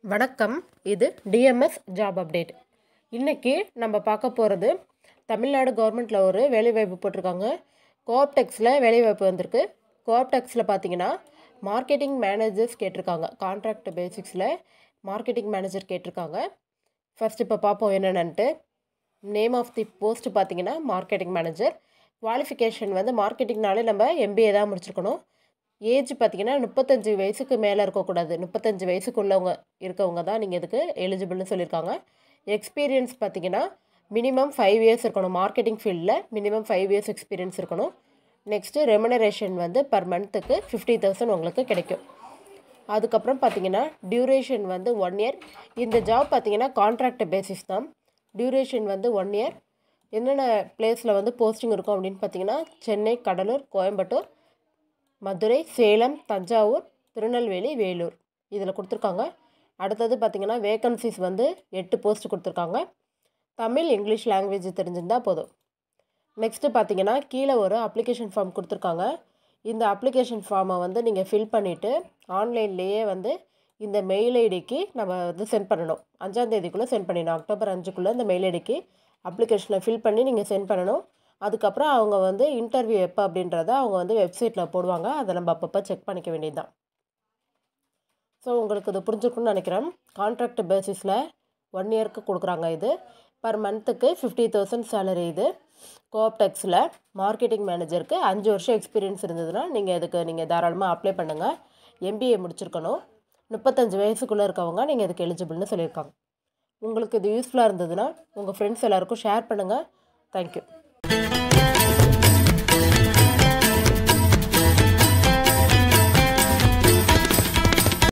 வணக்கம் இது TMS job update இன்றைக்கி நம்ம பார்க்க போகிறது தமிழ்நாடு கவர்மெண்ட்டில் ஒரு வேலைவாய்ப்பு போட்டிருக்காங்க கோஆப்டெக்ஸில் வேலைவாய்ப்பு வந்திருக்கு கோஆப்டெக்ஸில் பார்த்தீங்கன்னா மார்க்கெட்டிங் மேனேஜர்ஸ் கேட்டிருக்காங்க கான்ட்ராக்ட் பேசிக்ஸில் மார்க்கெட்டிங் மேனேஜர் கேட்டிருக்காங்க ஃபர்ஸ்ட் இப்போ பார்ப்போம் என்னென்னன்ட்டு நேம் ஆஃப் தி போஸ்ட் பார்த்தீங்கன்னா மார்க்கெட்டிங் மேனேஜர் குவாலிஃபிகேஷன் வந்து மார்க்கெட்டிங்னாலே நம்ம எம்பிஏ தான் முடிச்சிருக்கணும் ஏஜ் பார்த்தீங்கன்னா முப்பத்தஞ்சு வயசுக்கு மேலே இருக்கக்கூடாது முப்பத்தஞ்சு வயசுக்குள்ளவங்க இருக்கவங்க தான் நீங்கள் இதுக்கு எலிஜிபிள்னு சொல்லியிருக்காங்க எக்ஸ்பீரியன்ஸ் பார்த்தீங்கன்னா மினிமம் ஃபைவ் இயர்ஸ் இருக்கணும் மார்க்கெட்டிங் ஃபீல்டில் மினிமம் ஃபைவ் இயர்ஸ் எக்ஸ்பீரியன்ஸ் இருக்கணும் நெக்ஸ்ட்டு ரெமுனரேஷன் வந்து பர் மந்த்துக்கு ஃபிஃப்டி தௌசண்ட் உங்களுக்கு கிடைக்கும் அதுக்கப்புறம் பார்த்தீங்கன்னா டியூரேஷன் வந்து ஒன் இயர் இந்த ஜாப் பார்த்தீங்கன்னா கான்ட்ராக்ட் பேசிஸ் தான் டியூரேஷன் வந்து ஒன் இயர் என்னென்ன பிளேஸில் வந்து போஸ்டிங் இருக்கும் அப்படின்னு பார்த்தீங்கன்னா சென்னை கடலூர் கோயம்புத்தூர் மதுரை சேலம் தஞ்சாவூர் திருநெல்வேலி வேலூர் இதில் கொடுத்துருக்காங்க அடுத்தது பார்த்திங்கன்னா வேக்கன்சிஸ் வந்து எட்டு போஸ்ட் கொடுத்துருக்காங்க தமிழ் இங்கிலீஷ் லாங்குவேஜ் தெரிஞ்சிருந்தால் போதும் நெக்ஸ்ட்டு பார்த்தீங்கன்னா கீழே ஒரு அப்ளிகேஷன் ஃபார்ம் கொடுத்துருக்காங்க இந்த அப்ளிகேஷன் ஃபார்மை வந்து நீங்கள் ஃபில் பண்ணிவிட்டு ஆன்லைன்லேயே வந்து இந்த மெயில் ஐடிக்கு நம்ம வந்து சென்ட் பண்ணணும் அஞ்சாந்தேதிக்குள்ளே சென்ட் பண்ணிடணும் அக்டோபர் அஞ்சுக்குள்ளே இந்த மெயில் ஐடிக்கு அப்ளிகேஷனை ஃபில் பண்ணி நீங்கள் சென்ட் பண்ணணும் அதுக்கப்புறம் அவங்க வந்து இன்டர்வியூ எப்போ அப்படின்றத அவங்க வந்து வெப்சைட்டில் போடுவாங்க அதை நம்ம அப்பப்போ செக் பண்ணிக்க வேண்டியது தான் ஸோ உங்களுக்கு இது புரிஞ்சுக்கணும்னு நினைக்கிறேன் கான்ட்ராக்ட் பேசிஸில் ஒன் இயர்க்கு கொடுக்குறாங்க இது பர் மந்த்துக்கு ஃபிஃப்டி தௌசண்ட் சேலரி இது கோஆப்டெக்ஸில் மார்க்கெட்டிங் மேனேஜருக்கு அஞ்சு வருஷம் எக்ஸ்பீரியன்ஸ் இருந்ததுன்னா நீங்கள் இதுக்கு நீங்கள் தாராளமாக அப்ளை பண்ணுங்கள் எம்பிஏ முடிச்சிருக்கணும் முப்பத்தஞ்சு வயசுக்குள்ளே இருக்கவங்க நீங்கள் இதுக்கு எலிஜிபிள்னு சொல்லியிருக்காங்க உங்களுக்கு இது யூஸ்ஃபுல்லாக இருந்ததுன்னா உங்கள் ஃப்ரெண்ட்ஸ் எல்லாருக்கும் ஷேர் பண்ணுங்கள் தேங்க்யூ